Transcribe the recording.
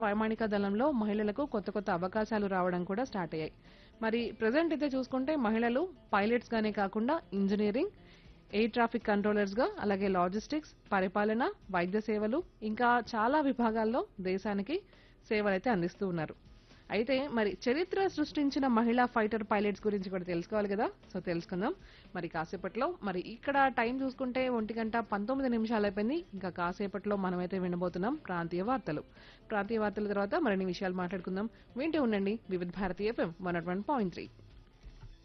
వైమానిక దళంలో మహిళలకు కొత్త కొత్త అవకాశాలు రావడం కూడా స్టార్ట్ అయ్యాయి మరి ప్రజెంట్ అయితే చూసుకుంటే మహిళలు పైలట్స్ గానే కాకుండా ఇంజనీరింగ్ ఎయిర్ ట్రాఫిక్ కంట్రోలర్స్ గా అలాగే లాజిస్టిక్స్ పరిపాలన వైద్య సేవలు ఇంకా చాలా విభాగాల్లో దేశానికి సేవలైతే అందిస్తూ ఉన్నారు అయితే మరి చరిత్ర సృష్టించిన మహిళా ఫైటర్ పైలట్స్ గురించి కూడా తెలుసుకోవాలి కదా సో తెలుసుకుందాం మరి కాసేపట్లో మరి ఇక్కడ టైం చూసుకుంటే ఒంటి గంట పంతొమ్మిది నిమిషాలు అయిపోయింది ఇంకా కాసేపట్లో మనమైతే వినబోతున్నాం ప్రాంతీయ వార్తలు ప్రాంతీయ వార్తల తర్వాత మరిన్ని విషయాలు మాట్లాడుకుందాం వింటూ ఉండండి వివిధ భారతీయ ఎఫ్ఎం వన్ పాయింట్ త్రీ